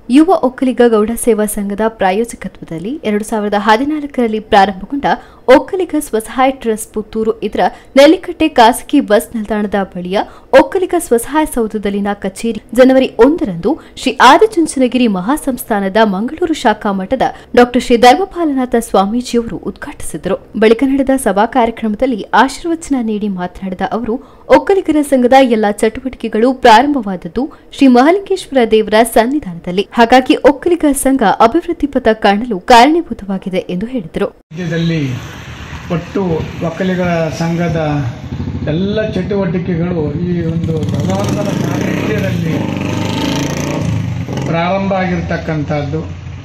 ಯುವ ಒಕ್ಕಲಿಗ ಗೌಡ ಸೇವಾ ಸಂಘದ ಪ್ರಾಯೋಜಕತ್ವದಲ್ಲಿ ಎರಡು ಸಾವಿರದ ಹದಿನಾಲ್ಕರಲ್ಲಿ ಪ್ರಾರಂಭಗೊಂಡ ಒಕ್ಕಲಿಗ ಸ್ವಸಹಾಯ ಟ್ರಸ್ಟ್ ಪುತ್ತೂರು ಇದರ ನೆಲ್ಲಿಕಟ್ಟೆ ಖಾಸಗಿ ಬಸ್ ನಿಲ್ದಾಣದ ಬಳಿಯ ಒಕ್ಕಲಿಗ ಸ್ವಸಹಾಯ ಸೌಧದಲ್ಲಿನ ಕಚೇರಿ ಜನವರಿ ಒಂದರಂದು ಶ್ರೀ ಆದಿಚುಂಚನಗಿರಿ ಮಹಾಸಂಸ್ಥಾನದ ಮಂಗಳೂರು ಶಾಖಾ ಮಠದ ಡಾ ಶ್ರೀ ಧರ್ಮಪಾಲನಾಥ ಸ್ವಾಮೀಜಿಯವರು ಉದ್ಘಾಟಿಸಿದರು ಬಳಿಕ ನಡೆದ ಸಭಾ ಕಾರ್ಯಕ್ರಮದಲ್ಲಿ ಆಶೀರ್ವಚನ ನೀಡಿ ಮಾತನಾಡಿದ ಅವರು ಒಕ್ಕಲಿಗರ ಸಂಘದ ಎಲ್ಲಾ ಚಟುವಟಿಕೆಗಳು ಪ್ರಾರಂಭವಾದದ್ದು ಶ್ರೀ ಮಹಾಲಿಂಗೇಶ್ವರ ದೇವರ ಸನ್ನಿಧಾನದಲ್ಲಿ ಹಾಗಾಗಿ ಒಕ್ಕಲಿಗ ಸಂಘ ಅಭಿವೃದ್ಧಿ ಪಥ ಕಾಣಲು ಕಾರಣೀಭೂತವಾಗಿದೆ ಎಂದು ಹೇಳಿದರು ರಾಜ್ಯದಲ್ಲಿ ಒಟ್ಟು ಒಕ್ಕಲಿಗರ ಸಂಘದ ಎಲ್ಲ ಚಟುವಟಿಕೆಗಳು ಈ ಒಂದು ಭಗವಂತನ ಸಾನ್ನಿಧ್ಯದಲ್ಲಿ ಪ್ರಾರಂಭ ಆಗಿರ್ತಕ್ಕಂಥದ್ದು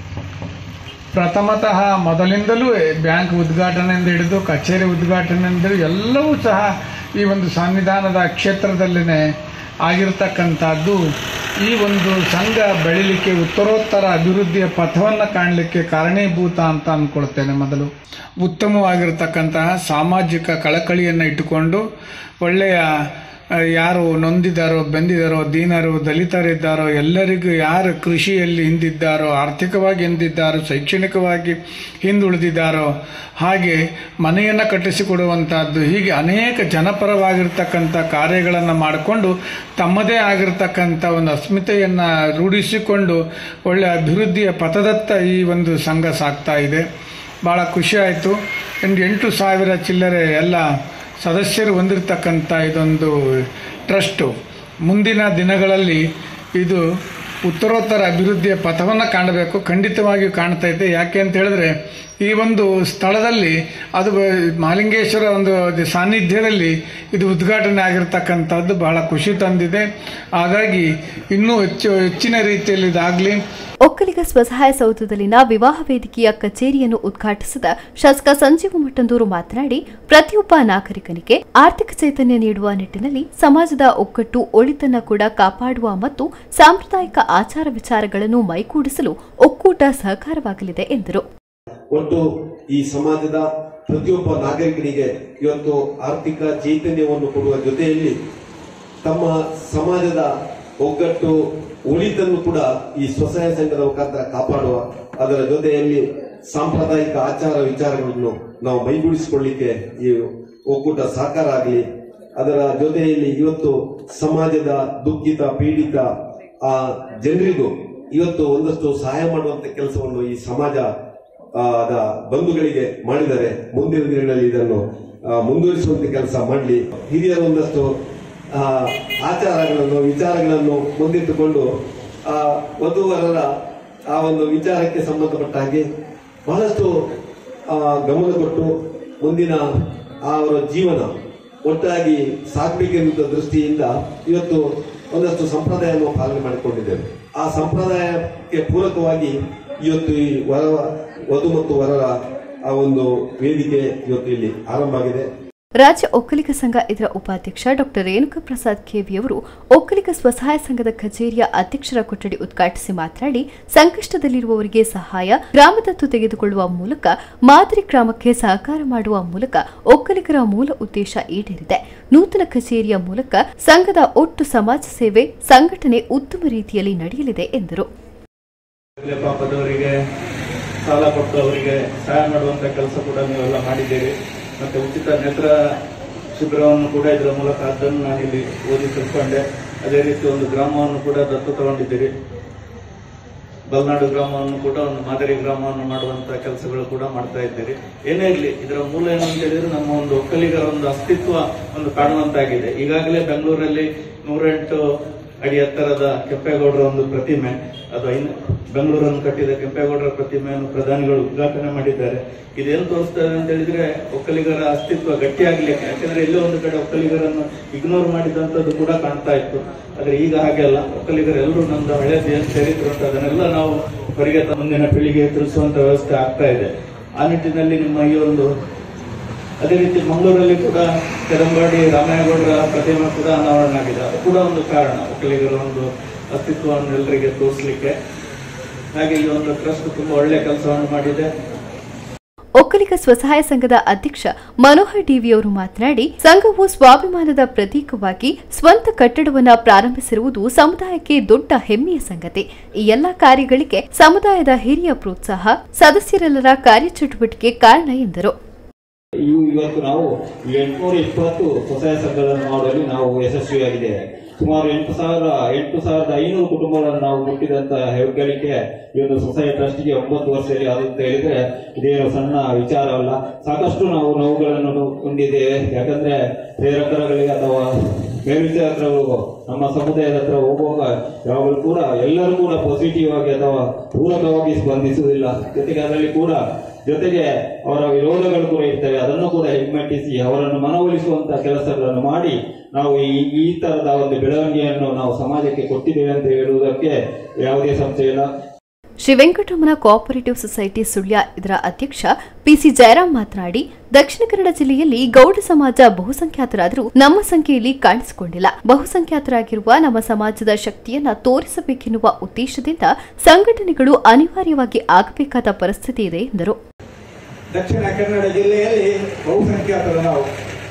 ಪ್ರಥಮತಃ ಮೊದಲಿಂದಲೂ ಬ್ಯಾಂಕ್ ಉದ್ಘಾಟನೆಯಿಂದ ಹಿಡಿದು ಕಚೇರಿ ಉದ್ಘಾಟನೆಯಿಂದ ಹಿಡಿದು ಎಲ್ಲವೂ ಸಹ ಈ ಒಂದು ಸನ್ನಿಧಾನದ ಕ್ಷೇತ್ರದಲ್ಲೇ ಆಗಿರ್ತಕ್ಕಂಥದ್ದು ಈ ಒಂದು ಸಂಘ ಬೆಳಿಲಿಕ್ಕೆ ಉತ್ತರೋತ್ತರ ಅಭಿವೃದ್ಧಿಯ ಪಥವನ್ನು ಕಾಣಲಿಕ್ಕೆ ಕಾರಣೀಭೂತ ಅಂತ ಅಂದ್ಕೊಳ್ತೇನೆ ಮೊದಲು ಉತ್ತಮವಾಗಿರ್ತಕ್ಕಂತಹ ಸಾಮಾಜಿಕ ಕಳಕಳಿಯನ್ನು ಇಟ್ಟುಕೊಂಡು ಒಳ್ಳೆಯ ಆ, ಯಾರು ನೊಂದಿದ್ದಾರೋ ಬೆಂದಿದ್ದಾರೋ ದೀನರು ದಲಿತರಿದ್ದಾರೋ ಎಲ್ಲರಿಗೂ ಯಾರು ಕೃಷಿಯಲ್ಲಿ ಹಿಂದಿದ್ದಾರೋ ಆರ್ಥಿಕವಾಗಿ ಹಿಂದಿದ್ದಾರೋ ಶೈಕ್ಷಣಿಕವಾಗಿ ಹಿಂದುಳಿದಿದ್ದಾರೋ ಹಾಗೆ ಮನೆಯನ್ನು ಕಟ್ಟಿಸಿಕೊಡುವಂತಹದ್ದು ಹೀಗೆ ಅನೇಕ ಜನಪರವಾಗಿರ್ತಕ್ಕಂಥ ಕಾರ್ಯಗಳನ್ನು ಮಾಡಿಕೊಂಡು ತಮ್ಮದೇ ಆಗಿರ್ತಕ್ಕಂಥ ಒಂದು ಅಸ್ಮಿತೆಯನ್ನು ರೂಢಿಸಿಕೊಂಡು ಒಳ್ಳೆಯ ಅಭಿವೃದ್ಧಿಯ ಪಥದತ್ತ ಈ ಒಂದು ಸಂಘ ಸಾಗ್ತಾ ಇದೆ ಭಾಳ ಖುಷಿ ಆಯಿತು ಒಂದು ಎಂಟು ಸಾವಿರ ಚಿಲ್ಲರೆ ಎಲ್ಲ ಸದಸ್ಯರು ಹೊಂದಿರತಕ್ಕಂಥ ಇದೊಂದು ಟ್ರಸ್ಟು ಮುಂದಿನ ದಿನಗಳಲ್ಲಿ ಇದು ಉತ್ತರೋತ್ತರ ಅಭಿವೃದ್ಧಿಯ ಪಥವನ್ನು ಕಾಣಬೇಕು ಖಂಡಿತವಾಗಿಯೂ ಕಾಣ್ತಾ ಇದೆ ಯಾಕೆ ಅಂತ ಹೇಳಿದ್ರೆ ಈ ಒಂದು ಸ್ಥಳದಲ್ಲಿ ಅದು ಮಹಾಲಿಂಗೇಶ್ವರ ಒಂದು ಸಾನ್ನಿಧ್ಯದಲ್ಲಿ ಇದು ಉದ್ಘಾಟನೆ ಆಗಿರ್ತಕ್ಕಂಥದ್ದು ಬಹಳ ಖುಷಿ ತಂದಿದೆ ಹಾಗಾಗಿ ಇನ್ನೂ ಹೆಚ್ಚು ಹೆಚ್ಚಿನ ರೀತಿಯಲ್ಲಿ ಇದಾಗಲಿ ಒಕ್ಕಲಿಗ ಸ್ವಸಹಾಯ ಸೌಧದಲ್ಲಿನ ವಿವಾಹ ವೇದಿಕೆಯ ಕಚೇರಿಯನ್ನು ಉದ್ಘಾಟಿಸಿದ ಶಾಸಕ ಸಂಜೀವ ಮಟ್ಟಂದೂರು ಮಾತನಾಡಿ ಪ್ರತಿಯೊಬ್ಬ ನಾಗರಿಕನಿಗೆ ಆರ್ಥಿಕ ಚೈತನ್ಯ ನೀಡುವ ನಿಟ್ಟಿನಲ್ಲಿ ಸಮಾಜದ ಒಗ್ಗಟ್ಟು ಒಳಿತನ್ನ ಕೂಡ ಕಾಪಾಡುವ ಮತ್ತು ಸಾಂಪ್ರದಾಯಿಕ ಆಚಾರ ವಿಚಾರಗಳನ್ನು ಮೈಗೂಡಿಸಲು ಒಕ್ಕೂಟ ಸಹಕಾರವಾಗಲಿದೆ ಎಂದರು ಒಟ್ಟು ಈ ಸಮಾಜದ ಪ್ರತಿಯೊಬ್ಬ ನಾಗರಿಕನಿಗೆ ಇವತ್ತು ಆರ್ಥಿಕ ಚೈತನ್ಯವನ್ನು ಕೊಡುವ ಜೊತೆಯಲ್ಲಿ ತಮ್ಮ ಸಮಾಜದ ಒಗ್ಗಟ್ಟು ಉಳಿತನ್ನು ಕೂಡ ಈ ಸ್ವಸಹಾಯ ಸಂಘದ ಮುಖಾಂತರ ಕಾಪಾಡುವ ಅದರ ಜೊತೆಯಲ್ಲಿ ಸಾಂಪ್ರದಾಯಿಕ ಆಚಾರ ವಿಚಾರಗಳನ್ನು ನಾವು ಮೈಗೂಡಿಸಿಕೊಳ್ಳಿಕ್ಕೆ ಈ ಒಕ್ಕೂಟ ಸಹಕಾರ ಆಗಲಿ ಅದರ ಜೊತೆಯಲ್ಲಿ ಇವತ್ತು ಸಮಾಜದ ದುಃಖಿತ ಪೀಡಿತ ಆ ಜನರಿಗೂ ಇವತ್ತು ಒಂದಷ್ಟು ಸಹಾಯ ಮಾಡುವಂತ ಕೆಲಸವನ್ನು ಈ ಸಮಾಜ ಆ, ದ ಬಂಧುಗಳಿಗೆ ಮಾಡಿದರೆ ಮುಂದಿನ ದಿನಗಳಲ್ಲಿ ಇದನ್ನು ಆ, ಮುಂದುವರಿಸುವಂತ ಕೆಲಸ ಮಾಡಲಿ ಹಿರಿಯರು ಒಂದಷ್ಟು ಆ, ಆಚಾರಗಳನ್ನು ವಿಚಾರಗಳನ್ನು ಮುಂದಿಟ್ಟುಕೊಂಡು ಆ ವಧುವರರ ಆ ಒಂದು ವಿಚಾರಕ್ಕೆ ಸಂಬಂಧಪಟ್ಟ ಹಾಗೆ ಬಹಳಷ್ಟು ಆ, ಗಮನ ಕೊಟ್ಟು ಮುಂದಿನ ಆ ಅವರ ಜೀವನ ಒಟ್ಟಾಗಿ ಸಾಗಬೇಕೆನ್ನುವ ದೃಷ್ಟಿಯಿಂದ ಇವತ್ತು ಒಂದಷ್ಟು ಸಂಪ್ರದಾಯವನ್ನು ಪಾಲನೆ ಮಾಡಿಕೊಂಡಿದ್ದೇವೆ ಆ ಸಂಪ್ರದಾಯಕ್ಕೆ ಪೂರಕವಾಗಿ ಇವತ್ತು ಈ ವರ ವಧು ಮತ್ತು ವರರ ಆ ಒಂದು ವೇದಿಕೆ ಇವತ್ತು ಇಲ್ಲಿ ಆರಂಭ ಆಗಿದೆ ರಾಜ್ಯ ಒಕ್ಕಲಿಗ ಸಂಘ ಇದರ ಉಪಾಧ್ಯಕ್ಷ ಡಾಕ್ಟರ್ ರೇಣುಕಾ ಪ್ರಸಾದ್ ಖೇವಿಯವರು ಒಕ್ಕಲಿಗ ಸ್ವಸಹಾಯ ಸಂಘದ ಕಚೇರಿಯ ಅಧ್ಯಕ್ಷರ ಕೊಠಡಿ ಉದ್ಘಾಟಿಸಿ ಮಾತನಾಡಿ ಸಂಕಷ್ಟದಲ್ಲಿರುವವರಿಗೆ ಸಹಾಯ ಗ್ರಾಮದತ್ತು ತೆಗೆದುಕೊಳ್ಳುವ ಮೂಲಕ ಮಾದರಿ ಗ್ರಾಮಕ್ಕೆ ಸಹಕಾರ ಮಾಡುವ ಮೂಲಕ ಒಕ್ಕಲಿಗರ ಮೂಲ ಉದ್ದೇಶ ಈಡೇರಿದೆ ನೂತನ ಕಚೇರಿಯ ಮೂಲಕ ಸಂಘದ ಒಟ್ಟು ಸಮಾಜ ಸೇವೆ ಸಂಘಟನೆ ಉತ್ತಮ ರೀತಿಯಲ್ಲಿ ನಡೆಯಲಿದೆ ಎಂದರು ಇಲ್ಲೇ ಪಾಪದವರಿಗೆ ಸಾಲ ಕೊಟ್ಟು ಅವರಿಗೆ ಸಹಾಯ ಮಾಡುವಂತ ಕೆಲಸ ಕೂಡ ನೀವೆಲ್ಲ ಮಾಡಿದ್ದೀರಿ ಮತ್ತೆ ಉಚಿತ ನೇತ್ರ ಶಿಬಿರವನ್ನು ಕೂಡ ಇದರ ಮೂಲಕ ಅದನ್ನು ನಾನಿಲ್ಲಿ ಓದಿ ತಿಳ್ಕೊಂಡೆ ಅದೇ ರೀತಿ ಒಂದು ಗ್ರಾಮವನ್ನು ಕೂಡ ದತ್ತು ತಗೊಂಡಿದ್ದೀರಿ ಬಲ್ನಾಡು ಗ್ರಾಮವನ್ನು ಕೂಡ ಒಂದು ಮಾದರಿ ಗ್ರಾಮವನ್ನು ಮಾಡುವಂತ ಕೆಲಸಗಳು ಕೂಡ ಮಾಡ್ತಾ ಇದ್ದೀರಿ ಏನೇ ಇರಲಿ ಇದರ ಮೂಲ ಏನು ಅಂತ ಹೇಳಿದ್ರೆ ನಮ್ಮ ಒಂದು ಒಕ್ಕಲಿಗರ ಒಂದು ಅಸ್ತಿತ್ವ ಒಂದು ಕಾಣುವಂತಾಗಿದೆ ಈಗಾಗಲೇ ಬೆಂಗಳೂರಲ್ಲಿ ನೂರೆಂಟು ಅಡಿ ಎತ್ತರದ ಕೆಂಪೇಗೌಡರ ಒಂದು ಪ್ರತಿಮೆ ಅದು ಐನ ಬೆಂಗಳೂರನ್ನು ಕಟ್ಟಿದ ಕೆಂಪೇಗೌಡರ ಪ್ರತಿಮೆಯನ್ನು ಪ್ರಧಾನಿಗಳು ಉದ್ಘಾಟನೆ ಮಾಡಿದ್ದಾರೆ ಇದೇನು ತೋರಿಸ್ತದೆ ಅಂತ ಹೇಳಿದ್ರೆ ಒಕ್ಕಲಿಗರ ಅಸ್ತಿತ್ವ ಗಟ್ಟಿಯಾಗ್ಲಿಕ್ಕೆ ಯಾಕಂದ್ರೆ ಎಲ್ಲೋ ಒಂದು ಕಡೆ ಒಕ್ಕಲಿಗರನ್ನು ಇಗ್ನೋರ್ ಮಾಡಿದಂತದ್ದು ಕೂಡ ಕಾಣ್ತಾ ಇತ್ತು ಆದ್ರೆ ಈಗ ಹಾಗೆ ಅಲ್ಲ ಒಕ್ಕಲಿಗರು ಎಲ್ಲರೂ ನಮ್ದು ಹಳೆ ದೇಶ ಚರಿತ್ರೆ ಉಂಟು ಅದನ್ನೆಲ್ಲ ನಾವು ಹೊರಗೆ ತ- ಮುಂದಿನ ಪೀಳಿಗೆಗೆ ತಿಳಿಸುವಂತ ವ್ಯವಸ್ಥೆ ಆಗ್ತಾ ಇದೆ ಆ ನಿಟ್ಟಿನಲ್ಲಿ ನಿಮ್ಮ ಈ ಒಂದು ಅದೇ ರೀತಿ ಮಂಗಳೂರಲ್ಲಿ ಕೂಡ ಕೆರಂಬಾಡಿ ರಾಮೇಗೌಡರ ಪ್ರತಿಮೆ ಕೂಡ ಅನಾವರಣ ಆಗಿದೆ ಅದು ಕೂಡ ಒಂದು ಕಾರಣ ಒಕ್ಕಲಿಗರ ಒಂದು ಅಸ್ತಿತ್ವವನ್ನು ಎಲ್ಲರಿಗೆ ತೋರಿಸಲಿಕ್ಕೆ ಹಾಗೆ ಈ ಒಂದು ಟ್ರಸ್ಟ್ ತುಂಬಾ ಒಳ್ಳೆ ಕೆಲಸವನ್ನು ಮಾಡಿದೆ ಒಕ್ಕಲಿಗ ಒಕ್ಕಲಿಗ ಸ್ವಸಹಾಯ ಸಂಘದ ಅಧ್ಯಕ್ಷ ಮನೋಹರ್ ಡಿವಿ ಅವರು ಮಾತನಾಡಿ ಸಂಘವು ಸ್ವಾಭಿಮಾನದ ಪ್ರತೀಕವಾಗಿ ಸ್ವಂತ ಕಟ್ಟಡವನ್ನ ಪ್ರಾರಂಭಿಸಿರುವುದು ಸಮುದಾಯಕ್ಕೆ ದೊಡ್ಡ ಹೆಮ್ಮೆಯ ಸಂಗತಿ ಈ ಎಲ್ಲಾ ಕಾರ್ಯಗಳಿಗೆ ಸಮುದಾಯದ ಹಿರಿಯ ಪ್ರೋತ್ಸಾಹ ಸದಸ್ಯರೆಲ್ಲರ ಕಾರ್ಯಚಟುವಟಿಕೆ ಕಾರಣ ಎಂದರು ಇವು ಇವತ್ತು ನಾವು ಎಂಟುನೂರ ಇಪ್ಪತ್ತು ಸ್ವಸಹಾಯ ಸಂಘಗಳನ್ನು ಮಾಡುವಲ್ಲಿ ನಾವು ಯಶಸ್ವಿಯಾಗಿದ್ದೇವೆ ಸುಮಾರು ಎಂಟು ಸಾವಿರ ಎಂಟು ಸಾವಿರದ ಐನೂರು ಕುಟುಂಬಗಳನ್ನು ನಾವು ಮುಟ್ಟಿದಂತಹ ಹೆಗ್ಗಳಿಕೆ ಈ ಒಂದು ಸ್ವಸಹಾಯ ಟ್ರಸ್ಟ್ಗೆ ಒಂಬತ್ತು ವರ್ಷದಲ್ಲಿ ಅದು ಅಂತ ಹೇಳಿದ್ರೆ ಇದೇನು ಸಣ್ಣ ವಿಚಾರವಲ್ಲ ಸಾಕಷ್ಟು ನಾವು ನೋವುಗಳನ್ನು ಹೊಂದಿದ್ದೇವೆ ಯಾಕಂದ್ರೆ ಪ್ರೇರಕರುಗಳಿಗೆ ಅಥವಾ ಮೇಲ್ವಿಚಾರಕರು ನಮ್ಮ ಸಮುದಾಯದ ಹತ್ರ ಹೋಗುವಾಗ ಯಾವಾಗಲೂ ಕೂಡ ಎಲ್ಲರೂ ಕೂಡ ಪಾಸಿಟಿವ್ ಆಗಿ ಅಥವಾ ಪೂರಕವಾಗಿ ಸ್ಪಂದಿಸುವುದಿಲ್ಲ ಜೊತೆಗೆ ಅದರಲ್ಲಿ ಕೂಡ ಜೊತೆಗೆ ಅವರ ವಿರೋಧಗಳು ಕೂಡ ಇರ್ತವೆ ಅದನ್ನು ಕೂಡ ಹಿಮ್ಮೆಟ್ಟಿಸಿ ಅವರನ್ನು ಮನವೊಲಿಸುವಂತಹ ಕೆಲಸಗಳನ್ನು ಮಾಡಿ ನಾವು ಈ ಈ ತರದ ಒಂದು ಬೆಳವಣಿಗೆಯನ್ನು ನಾವು ಸಮಾಜಕ್ಕೆ ಕೊಟ್ಟಿದ್ದೇವೆ ಅಂತ ಹೇಳುವುದಕ್ಕೆ ಯಾವುದೇ ಸಂಶಯ ಇಲ್ಲ ಶ್ರೀ ವೆಂಕಟರಮಣ ಕೋಆಪರೇಟಿವ್ ಸೊಸೈಟಿ ಸುಳ್ಯ ಇದರ ಅಧ್ಯಕ್ಷ ಪಿಸಿ ಜಯರಾಮ್ ಮಾತನಾಡಿ ದಕ್ಷಿಣ ಕನ್ನಡ ಜಿಲ್ಲೆಯಲ್ಲಿ ಗೌಡ ಸಮಾಜ ಬಹುಸಂಖ್ಯಾತರಾದರೂ ನಮ್ಮ ಸಂಖ್ಯೆಯಲ್ಲಿ ಕಾಣಿಸಿಕೊಂಡಿಲ್ಲ ಬಹುಸಂಖ್ಯಾತರಾಗಿರುವ ನಮ್ಮ ಸಮಾಜದ ಶಕ್ತಿಯನ್ನ ತೋರಿಸಬೇಕೆನ್ನುವ ಉದ್ದೇಶದಿಂದ ಸಂಘಟನೆಗಳು ಅನಿವಾರ್ಯವಾಗಿ ಆಗಬೇಕಾದ ಪರಿಸ್ಥಿತಿ ಇದೆ ಎಂದರು ದಕ್ಷಿಣ ಕನ್ನಡ ಜಿಲ್ಲೆಯಲ್ಲಿ ಬಹುಸಂಖ್ಯಾತರು ನಾವು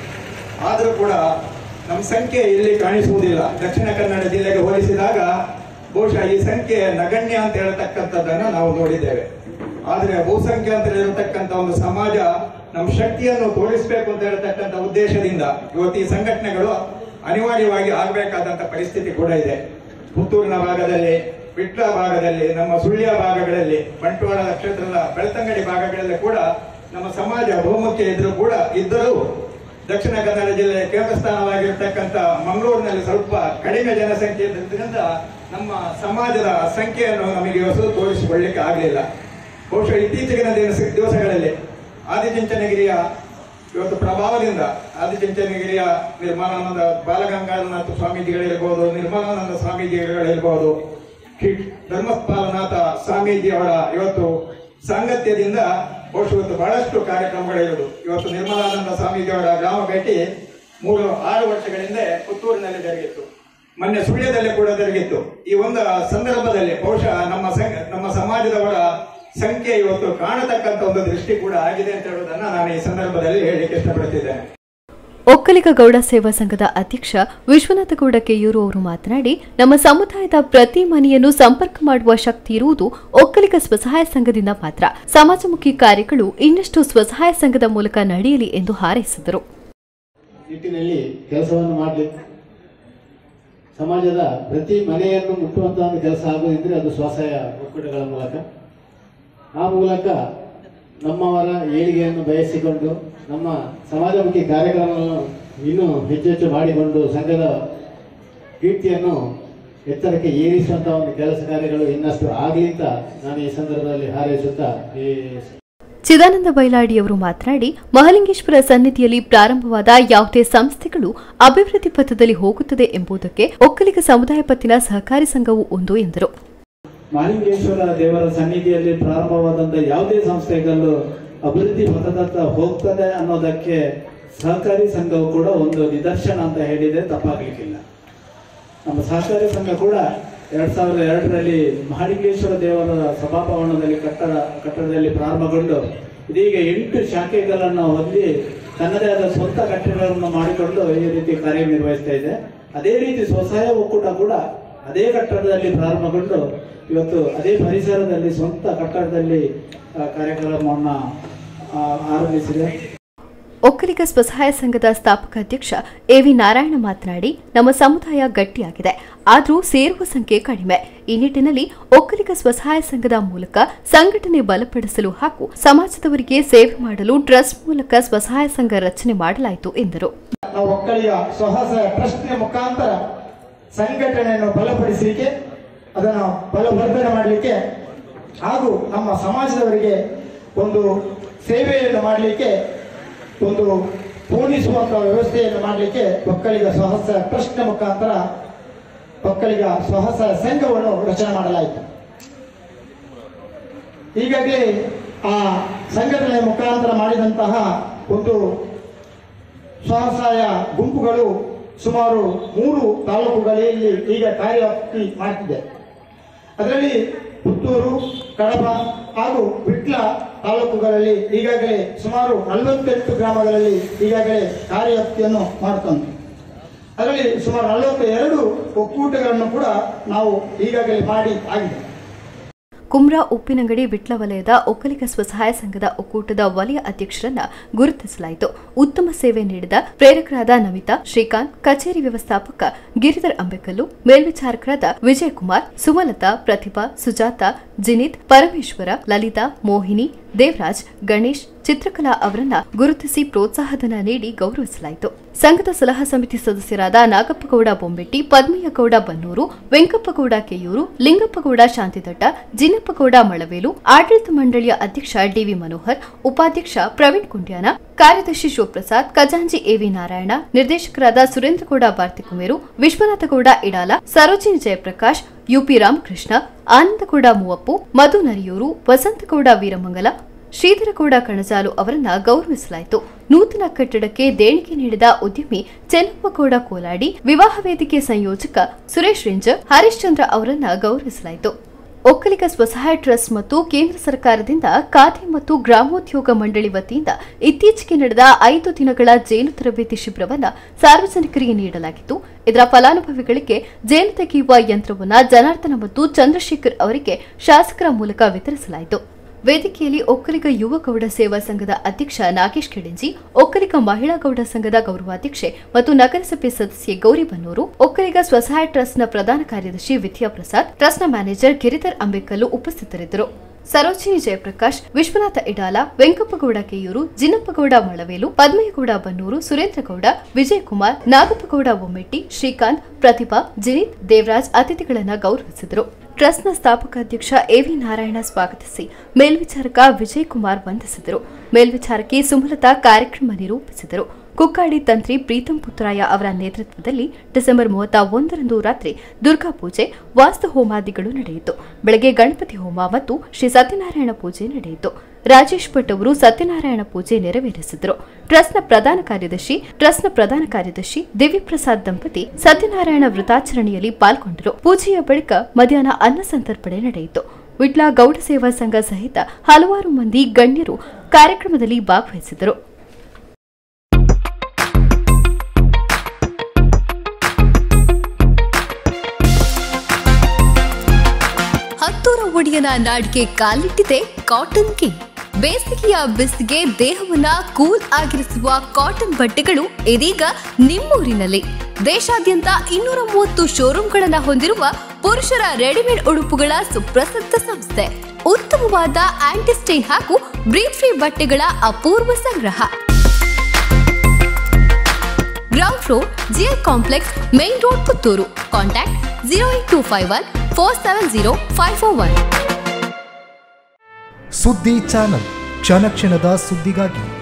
ಆದರೂ ಕೂಡ ನಮ್ಮ ಸಂಖ್ಯೆ ಇಲ್ಲಿ ಕಾಣಿಸುವುದಿಲ್ಲ ದಕ್ಷಿಣ ಕನ್ನಡ ಜಿಲ್ಲೆಗೆ ಹೋಲಿಸಿದಾಗ ಬಹುಶಃ ಈ ಸಂಖ್ಯೆ ನಗಣ್ಯ ಅಂತ ಹೇಳ್ತಕ್ಕಂಥದ್ದನ್ನು ನಾವು ನೋಡಿದ್ದೇವೆ ಆದರೆ ಬಹುಸಂಖ್ಯಾತರಿರತಕ್ಕಂಥ ಒಂದು ಸಮಾಜ ನಮ್ಮ ಶಕ್ತಿಯನ್ನು ತೋರಿಸಬೇಕು ಅಂತ ಹೇಳ್ತಕ್ಕಂಥ ಉದ್ದೇಶದಿಂದ ಇವತ್ತು ಈ ಸಂಘಟನೆಗಳು ಅನಿವಾರ್ಯವಾಗಿ ಆಗಬೇಕಾದಂತ ಪರಿಸ್ಥಿತಿ ಕೂಡ ಇದೆ ಪುತ್ತೂರಿನ ಭಾಗದಲ್ಲಿ ವಿಟ್ಲ ಭಾಗದಲ್ಲಿ ನಮ್ಮ ಸುಳ್ಯ ಭಾಗಗಳಲ್ಲಿ ಬಂಟ್ವಾಳ ಕ್ಷೇತ್ರದ ಬೆಳ್ತಂಗಡಿ ಭಾಗಗಳಲ್ಲಿ ಕೂಡ ನಮ್ಮ ಸಮಾಜ ಬಹುಮುಖ್ಯ ಇದ್ರೂ ಕೂಡ ಇದ್ದರೂ ದಕ್ಷಿಣ ಕನ್ನಡ ಜಿಲ್ಲೆಯ ಕೇಂದ್ರ ಸ್ಥಾನವಾಗಿರ್ತಕ್ಕಂಥ ಮಂಗಳೂರಿನಲ್ಲಿ ಸ್ವಲ್ಪ ಕಡಿಮೆ ಜನಸಂಖ್ಯೆ ಇದ್ರಿಂದ ನಮ್ಮ ಸಮಾಜದ ಸಂಖ್ಯೆಯನ್ನು ನಮಗೆ ಇವತ್ತು ತೋರಿಸಿಕೊಳ್ಳಿಕ್ಕೆ ಆಗಲಿಲ್ಲ ಬಹುಶಃ ಇತ್ತೀಚೆಗಿನ ದಿವಸ- ದಿವಸಗಳಲ್ಲಿ ಆದಿಚುಂಚನಗಿರಿಯ ಇವತ್ತು ಪ್ರಭಾವದಿಂದ ಆದಿಚುಂಚನಗಿರಿಯ ನಿರ್ಮಲಾನಂದ ಬಾಲಗಂಗಾಧರನಾಥ ಸ್ವಾಮೀಜಿಗಳಿರ್ಬೋದು ನಿರ್ಮಲಾನಂದ ಸ್ವಾಮೀಜಿಗಳಿರ್ಬೋದು ಶ್ರೀ ಧರ್ಮಪಾಲನಾಥ ಸ್ವಾಮೀಜಿಯವರ ಇವತ್ತು ಸಾಂಗತ್ಯದಿಂದ ಬಹುಶಃ ಇವತ್ತು ಬಹಳಷ್ಟು ಕಾರ್ಯಕ್ರಮಗಳಿರುವುದು ಇವತ್ತು ನಿರ್ಮಲಾನಂದ ಸ್ವಾಮೀಜಿಯವರ ಗ್ರಾಮ ಭೇಟಿ ಮೂರು ಆರು ವರ್ಷಗಳಿಂದ ಪುತ್ತೂರಿನಲ್ಲಿ ಜರುಗಿತ್ತು ಮೊನ್ನೆ ಸುಳ್ಯದಲ್ಲಿ ಕೂಡ ಜರುಗಿತ್ತು ಈ ಒಂದು ಸಂದರ್ಭದಲ್ಲಿ ಬಹುಶಃ ನಮ್ಮ ಸಂಘ- ನಮ್ಮ ಸಮಾಜದವರ ಸಂಖ್ಯೆ ಇವತ್ತು ಕಾಣತಕ್ಕಂತ ಒಂದು ದೃಷ್ಟಿ ಕೂಡ ಆಗಿದೆ ಅಂತ ಹೇಳುವುದನ್ನ ನಾನು ಈ ಸಂದರ್ಭದಲ್ಲಿ ಹೇಳಲಿಕ್ಕೆ ಇಷ್ಟಪಡ್ತಿದ್ದೇನೆ ಒಕ್ಕಲಿಗ ಗೌಡ ಸೇವಾ ಸಂಘದ ಅಧ್ಯಕ್ಷ ವಿಶ್ವನಾಥ ಗೌಡ ಕೆಯೂರು ಅವರು ಮಾತನಾಡಿ ನಮ್ಮ ಸಮುದಾಯದ ಪ್ರತಿ ಮನೆಯನ್ನು ಸಂಪರ್ಕ ಮಾಡುವ ಶಕ್ತಿ ಇರುವುದು ಒಕ್ಕಲಿಗ ಸ್ವಸಹಾಯ ಸಂಘದಿಂದ ಮಾತ್ರ ಸಮಾಜಮುಖಿ ಕಾರ್ಯಗಳು ಇನ್ನಷ್ಟು ಸ್ವಸಹಾಯ ಸಂಘದ ಮೂಲಕ ನಡೆಯಲಿ ಎಂದು ಹಾರೈಸಿದರು ನಿಟ್ಟಿನಲ್ಲಿ ಕೆಲಸವನ್ನು ಮಾಡಲಿಕ್ಕೆ ಸಮಾಜದ ಪ್ರತಿ ಮನೆಯನ್ನು ಮುಟ್ಟುವಂತಹ ಒಂದು ಕೆಲಸ ಆಗೋದಿದ್ರೆ ಅದು ಸ್ವಸಹಾಯ ಒಕ್ಕೂಟಗಳ ಮೂಲಕ ಆ ಮೂಲಕ ನಮ್ಮವರ ಏಳಿಗೆಯನ್ನು ಬಯಸಿಕೊಂಡು ನಮ್ಮ ಸಮಾಜಮುಖಿ ಕಾರ್ಯಕ್ರಮವನ್ನು ಇನ್ನೂ ಹೆಚ್ಚು ಹೆಚ್ಚು ಮಾಡಿಕೊಂಡು ಸಂಘದ ಕೀರ್ತಿಯನ್ನು ಎತ್ತರಕ್ಕೆ ಏರಿಸುವಂತಹ ಒಂದು ಕೆಲಸ ಕಾರ್ಯಗಳು ಇನ್ನಷ್ಟು ಆಗಲಿ ಅಂತ ನಾನು ಈ ಸಂದರ್ಭದಲ್ಲಿ ಹಾರೈಸುತ್ತಾ ಈ ಚಿದಾನಂದ ಬೈಲಾಡಿ ಅವರು ಮಾತನಾಡಿ ಮಹಲಿಂಗೇಶ್ವರ ಸನ್ನಿಧಿಯಲ್ಲಿ ಪ್ರಾರಂಭವಾದ ಯಾವುದೇ ಸಂಸ್ಥೆಗಳು ಅಭಿವೃದ್ಧಿ ಪಥದಲ್ಲಿ ಹೋಗುತ್ತದೆ ಎಂಬುದಕ್ಕೆ ಒಕ್ಕಲಿಗ ಸಮುದಾಯ ಪತ್ತಿನ ಸಹಕಾರಿ ಸಂಘವು ಒಂದು ಎಂದರು ಮಹಾಲಿಂಗೇಶ್ವರ ದೇವರ ಸನ್ನಿಧಿಯಲ್ಲಿ ಪ್ರಾರಂಭವಾದಂತ ಯಾವುದೇ ಸಂಸ್ಥೆಗಳು ಅಭಿವೃದ್ಧಿ ಪಥದತ್ತ ಹೋಗ್ತದೆ ಅನ್ನೋದಕ್ಕೆ ಸಹಕಾರಿ ಸಂಘವು ಕೂಡ ಒಂದು ನಿದರ್ಶನ ಅಂತ ಹೇಳಿದ್ರೆ ತಪ್ಪಾಗ್ಲಿಕ್ಕಿಲ್ಲ ನಮ್ಮ ಸಹಕಾರಿ ಸಂಘ ಕೂಡ ಎರಡ್ ಸಾವಿರದ ಎರಡರಲ್ಲಿ ಮಹಾಲಿಂಗೇಶ್ವರ ದೇವರ ಸಭಾಭವನದಲ್ಲಿ ಕಟ್ಟಡ ಕಟ್ಟಡದಲ್ಲಿ ಪ್ರಾರಂಭಗೊಂಡು ಇದೀಗ ಎಂಟು ಶಾಖೆಗಳನ್ನು ಹೊಂದಿ ತನ್ನದೇ ಆದ ಸ್ವಂತ ಕಟ್ಟಡಗಳನ್ನು ಮಾಡಿಕೊಂಡು ಈ ರೀತಿ ಕಾರ್ಯನಿರ್ವಹಿಸ್ತಾ ಇದೆ ಅದೇ ರೀತಿ ಸ್ವಸಹಾಯ ಒಕ್ಕೂಟ ಕೂಡ ಅದೇ ಕಟ್ಟಡದಲ್ಲಿ ಪ್ರಾರಂಭಗೊಂಡು ಇವತ್ತು ಅದೇ ಪರಿಸರದಲ್ಲಿ ಸ್ವಂತ ಕಟ್ಟಡದಲ್ಲಿ ಆ, ಕಾರ್ಯಕ್ರಮವನ್ನ ಆ, ಆರಂಭಿಸಿದೆ ಒಕ್ಕಲಿಗ ಸ್ವಸಹಾಯ ಸಂಘದ ಸ್ಥಾಪಕ ಅಧ್ಯಕ್ಷ ಎವಿ ನಾರಾಯಣ ಮಾತನಾಡಿ ನಮ್ಮ ಸಮುದಾಯ ಗಟ್ಟಿಯಾಗಿದೆ ಆದರೂ ಸೇರುವ ಸಂಖ್ಯೆ ಕಡಿಮೆ ಈ ನಿಟ್ಟಿನಲ್ಲಿ ಒಕ್ಕಲಿಗ ಸ್ವಸಹಾಯ ಸಂಘದ ಮೂಲಕ ಸಂಘಟನೆ ಬಲಪಡಿಸಲು ಹಾಗೂ ಸಮಾಜದವರಿಗೆ ಸೇವೆ ಮಾಡಲು ಟ್ರಸ್ಟ್ ಮೂಲಕ ಸ್ವಸಹಾಯ ಸಂಘ ರಚನೆ ಮಾಡಲಾಯಿತು ಎಂದರು ನಾವು ಒಕ್ಕಲಿಗ ಸ್ವಸಹಾಯ ಟ್ರಸ್ಟ್ನ ಮುಖಾಂತರ ಸಂಘಟನೆಯನ್ನು ಬಲಪಡಿಸಲಿಕ್ಕೆ ಅದನ್ನು ಬಲವರ್ಧನೆ ಮಾಡಲಿಕ್ಕೆ ಹಾಗೂ ನಮ್ಮ ಸಮಾಜದವರಿಗೆ ಒಂದು ಸೇವೆಯನ್ನು ಮಾಡಲಿಕ್ಕೆ ಒಂದು ಪೂರ್ಣಿಸುವಂತಹ ವ್ಯವಸ್ಥೆಯನ್ನು ಮಾಡಲಿಕ್ಕೆ ಒಕ್ಕಲಿಗ ಸ್ವಸಹಾಯ ಟ್ರಸ್ಟ್ನ ಮುಖಾಂತರ ಒಕ್ಕಲಿಗ ಸ್ವಸಹಾಯ ಸಂಘವನ್ನು ರಚನೆ ಮಾಡಲಾಯಿತು ಈಗಾಗಲೇ ಆ ಸಂಘಟನೆಯ ಮುಖಾಂತರ ಮಾಡಿದಂತಹ ಒಂದು ಸ್ವಸಹಾಯ ಗುಂಪುಗಳು ಸುಮಾರು ಮೂರು ತಾಲೂಕುಗಳಲ್ಲಿ ಈಗ ಕಾರ್ಯವ್ಯಾಪ್ತಿ ಮಾಡ್ತಿದೆ ಅದರಲ್ಲಿ ಪುತ್ತೂರು ಕಡಬ ಹಾಗೂ ವಿಟ್ಲ ತಾಲೂಕುಗಳಲ್ಲಿ ಈಗಾಗಲೇ ಸುಮಾರು ನಲವತ್ತೆಂಟು ಗ್ರಾಮಗಳಲ್ಲಿ ಈಗಾಗಲೇ ಕಾರ್ಯವ್ಯಾಪ್ತಿಯನ್ನು ಮಾಡುತ್ತಂತೆ ಅದರಲ್ಲಿ ಸುಮಾರು ನಲವತ್ತ ಎರಡು ಒಕ್ಕೂಟಗಳನ್ನು ಕೂಡ ನಾವು ಈಗಾಗಲೇ ಮಾಡಿ ಆಗಿದೆ ಕುಮ್ರಾ ಉಪ್ಪಿನಂಗಡಿ ವಿಟ್ಲ ವಲಯದ ಒಕ್ಕಲಿಗ ಸ್ವಸಹಾಯ ಸಂಘದ ಒಕ್ಕೂಟದ ವಲಯ ಅಧ್ಯಕ್ಷರನ್ನ ಗುರುತಿಸಲಾಯಿತು ಉತ್ತಮ ಸೇವೆ ನೀಡಿದ ಪ್ರೇರಕರಾದ ನಮಿತಾ ಶ್ರೀಕಾಂತ್ ಕಚೇರಿ ವ್ಯವಸ್ಥಾಪಕ ಗಿರಿಧರ್ ಅಂಬೇಕಲ್ಲು ಮೇಲ್ವಿಚಾರಕರಾದ ವಿಜಯಕುಮಾರ್ ಸುಮಲತಾ ಪ್ರತಿಭಾ ಸುಜಾತ ಜಿನಿತ್ ಪರಮೇಶ್ವರ ಲಲಿತಾ ಮೋಹಿನಿ ದೇವರಾಜ್ ಗಣೇಶ್ ಚಿತ್ರಕಲಾ ಅವರನ್ನ ಗುರುತಿಸಿ ಪ್ರೋತ್ಸಾಹಧನ ನೀಡಿ ಗೌರವಿಸಲಾಯಿತು ಸಂಘದ ಸಲಹಾ ಸಮಿತಿ ಸದಸ್ಯರಾದ ನಾಗಪ್ಪಗೌಡ ಬೊಂಬೆಟ್ಟಿ ಪದ್ಮಯ್ಯಗೌಡ ಬನ್ನೂರು ವೆಂಕಪ್ಪಗೌಡ ಕೆಯೂರು ಲಿಂಗಪ್ಪಗೌಡ ಶಾಂತಿದಟ್ಟ ಜಿನ್ನಪ್ಪಗೌಡ ಮಳವೇಲು ಆಡಳಿತ ಮಂಡಳಿಯ ಅಧ್ಯಕ್ಷ ಡಿವಿ ಮನೋಹರ್ ಉಪಾಧ್ಯಕ್ಷ ಪ್ರವೀಣ್ ಕುಂಡ್ಯಾನ ಕಾರ್ಯದರ್ಶಿ ಶಿವಪ್ರಸಾದ್ ಖಜಾಂಜಿ ಎವಿ ನಾರಾಯಣ ನಿರ್ದೇಶಕರಾದ ಸುರೇಂದ್ರಗೌಡ ಬಾರ್ತಿಕುಮೇರು ವಿಶ್ವನಾಥಗೌಡ ಇಡಾಲ ಸರೋಜಿನಿ ಜಯಪ್ರಕಾಶ್ ಯುಪಿ ರಾಮಕೃಷ್ಣ ಆನಂದಗೌಡ ಮೂವಪ್ಪು ಮಧು ನರಿಯೂರು ವಸಂತಗೌಡ ವೀರಮಂಗಲ ಶ್ರೀಧರಗೌಡ ಕಣಜಾಲು ಅವರನ್ನ ಗೌರವಿಸಲಾಯಿತು ನೂತನ ಕಟ್ಟಡಕ್ಕೆ ದೇಣಿಗೆ ನೀಡಿದ ಉದ್ಯಮಿ ಚೆನ್ನಪ್ಪಗೌಡ ಕೋಲಾಡಿ ವಿವಾಹ ವೇದಿಕೆ ಸಂಯೋಜಕ ಸುರೇಶ್ ರೇಂಜರ್ ಹರಿಶ್ಚಂದ್ರ ಅವರನ್ನ ಗೌರವಿಸಲಾಯಿತು ಒಕ್ಕಲಿಗ ಸ್ವಸಹಾಯ ಟ್ರಸ್ಟ್ ಮತ್ತು ಕೇಂದ್ರ ಸರ್ಕಾರದಿಂದ ಖಾದಿ ಮತ್ತು ಗ್ರಾಮೋದ್ಯೋಗ ಮಂಡಳಿ ವತಿಯಿಂದ ಇತ್ತೀಚೆಗೆ ನಡೆದ ಐದು ದಿನಗಳ ಜೇನು ತರಬೇತಿ ಶಿಬಿರವನ್ನು ಸಾರ್ವಜನಿಕರಿಗೆ ನೀಡಲಾಗಿತ್ತು ಇದರ ಫಲಾನುಭವಿಗಳಿಗೆ ಜೇನು ತೆಗೆಯುವ ಯಂತ್ರವನ್ನು ಜನಾರ್ದನ ಮತ್ತು ಚಂದ್ರಶೇಖರ್ ಅವರಿಗೆ ಶಾಸಕರ ಮೂಲಕ ವಿತರಿಸಲಾಯಿತು ವೇದಿಕೆಯಲ್ಲಿ ಒಕ್ಕಲಿಗ ಯುವ ಗೌಡ ಸೇವಾ ಸಂಘದ ಅಧ್ಯಕ್ಷ ನಾಗೇಶ್ ಕೆಡೆಂಜಿ ಒಕ್ಕಲಿಗ ಮಹಿಳಾ ಗೌಡ ಸಂಘದ ಗೌರವಾಧ್ಯಕ್ಷೆ ಮತ್ತು ನಗರಸಭೆ ಸದಸ್ಯೆ ಗೌರಿ ಬನ್ನೂರು ಒಕ್ಕಲಿಗ ಸ್ವಸಹಾಯ ಟ್ರಸ್ಟ್ನ ಪ್ರಧಾನ ಕಾರ್ಯದರ್ಶಿ ವಿದ್ಯಾ ಪ್ರಸಾದ್ ಟ್ರಸ್ಟ್ನ ಮ್ಯಾನೇಜರ್ ಗಿರಿಧರ್ ಅಂಬೇಕಲ್ಲು ಉಪಸ್ಥಿತರಿದ್ದರು ಸರೋಜಿನಿ ಜಯಪ್ರಕಾಶ್ ವಿಶ್ವನಾಥ ಇಡಾಲ ವೆಂಕಪ್ಪಗೌಡ ಕೆಯೂರು ಜಿನ್ನಪ್ಪಗೌಡ ಮಳವೇಲು ಪದ್ಮಯ್ಯಗೌಡ ಬನ್ನೂರು ಸುರೇಂದ್ರಗೌಡ ವಿಜಯಕುಮಾರ್ ನಾಗಪ್ಪಗೌಡ ಬೊಮ್ಮೆಟ್ಟಿ ಶ್ರೀಕಾಂತ್ ಪ್ರತಿಭಾ ಜಿನಿತ್ ದೇವರಾಜ್ ಅತಿಥಿಗಳನ್ನು ಗೌರವಿಸಿದರು ಟ್ರಸ್ಟ್ನ ಸ್ಥಾಪಕ ಅಧ್ಯಕ್ಷ ಎವಿ ನಾರಾಯಣ ಸ್ವಾಗತಿಸಿ ಮೇಲ್ವಿಚಾರಕ ವಿಜಯ್ ಕುಮಾರ್ ವಂದಿಸಿದರು ಮೇಲ್ವಿಚಾರಕಿ ಸುಮಲತಾ ಕಾರ್ಯಕ್ರಮ ನಿರೂಪಿಸಿದರು ಕುಕ್ಕಾಡಿ ತಂತ್ರಿ ಪ್ರೀತಂ ಪುತ್ರಾಯ ಅವರ ನೇತೃತ್ವದಲ್ಲಿ ಡಿಸೆಂಬರ್ ಮೂವತ್ತ ಒಂದರಂದು ರಾತ್ರಿ ದುರ್ಗಾ ಪೂಜೆ ವಾಸ್ತು ಹೋಮಾದಿಗಳು ನಡೆಯಿತು ಬೆಳಗ್ಗೆ ಗಣಪತಿ ಹೋಮ ಮತ್ತು ಶ್ರೀ ಸತ್ಯನಾರಾಯಣ ಪೂಜೆ ನಡೆಯಿತು ರಾಜೇಶ್ ಭಟ್ ಅವರು ಸತ್ಯನಾರಾಯಣ ಪೂಜೆ ನೆರವೇರಿಸಿದರು ಟ್ರಸ್ಟ್ನ ಪ್ರಧಾನ ಕಾರ್ಯದರ್ಶಿ ಟ್ರಸ್ಟ್ನ ಪ್ರಧಾನ ಕಾರ್ಯದರ್ಶಿ ದೇವಿಪ್ರಸಾದ್ ದಂಪತಿ ಸತ್ಯನಾರಾಯಣ ವೃತಾಚರಣೆಯಲ್ಲಿ ಪಾಲ್ಗೊಂಡರು ಪೂಜೆಯ ಬಳಿಕ ಮಧ್ಯಾಹ್ನ ಅನ್ನ ಸಂತರ್ಪಣೆ ನಡೆಯಿತು ವಿಟ್ಲ ಗೌಡ ಸೇವಾ ಸಂಘ ಸಹಿತ ಹಲವಾರು ಮಂದಿ ಗಣ್ಯರು ಕಾರ್ಯಕ್ರಮದಲ್ಲಿ ಭಾಗವಹಿಸಿದರು ಹತ್ತೂರ ಒಡೆಯನ ನಾಡಿಗೆ ಕಾಲಿಟ್ಟಿದೆ ಕಾಟನ್ ಕಿಂಗ್ ಬೇಸಿಗೆಯ ಬಿಸಿಗೆ ದೇಹವನ್ನ ಕೂಲ್ ಆಗಿರಿಸುವ ಕಾಟನ್ ಬಟ್ಟೆಗಳು ಇದೀಗ ನಿಮ್ಮೂರಿನಲ್ಲಿ ದೇಶಾದ್ಯಂತ ಇನ್ನೂರ ಮೂವತ್ತು ಶೋರೂಮ್ಗಳನ್ನ ಹೊಂದಿರುವ ಪುರುಷರ ರೆಡಿಮೇಡ್ ಉಡುಪುಗಳ ಸುಪ್ರಸಿದ್ಧ ಸಂಸ್ಥೆ ಉತ್ತಮವಾದ ಆಂಟಿಸ್ಟೈನ್ ಹಾಗೂ ಬ್ರೀತ್ ಫ್ರೀ ಬಟ್ಟೆಗಳ ಅಪೂರ್ವ ಸಂಗ್ರಹ ground floor G L complex main road Puttur contact zero eight two five one four seven zero five four one ಸುದ್ದಿ ಚಾನಲ್ ಕ್ಷಣ ಕ್ಷಣದ ಸುದ್ದಿಗಾಗಿ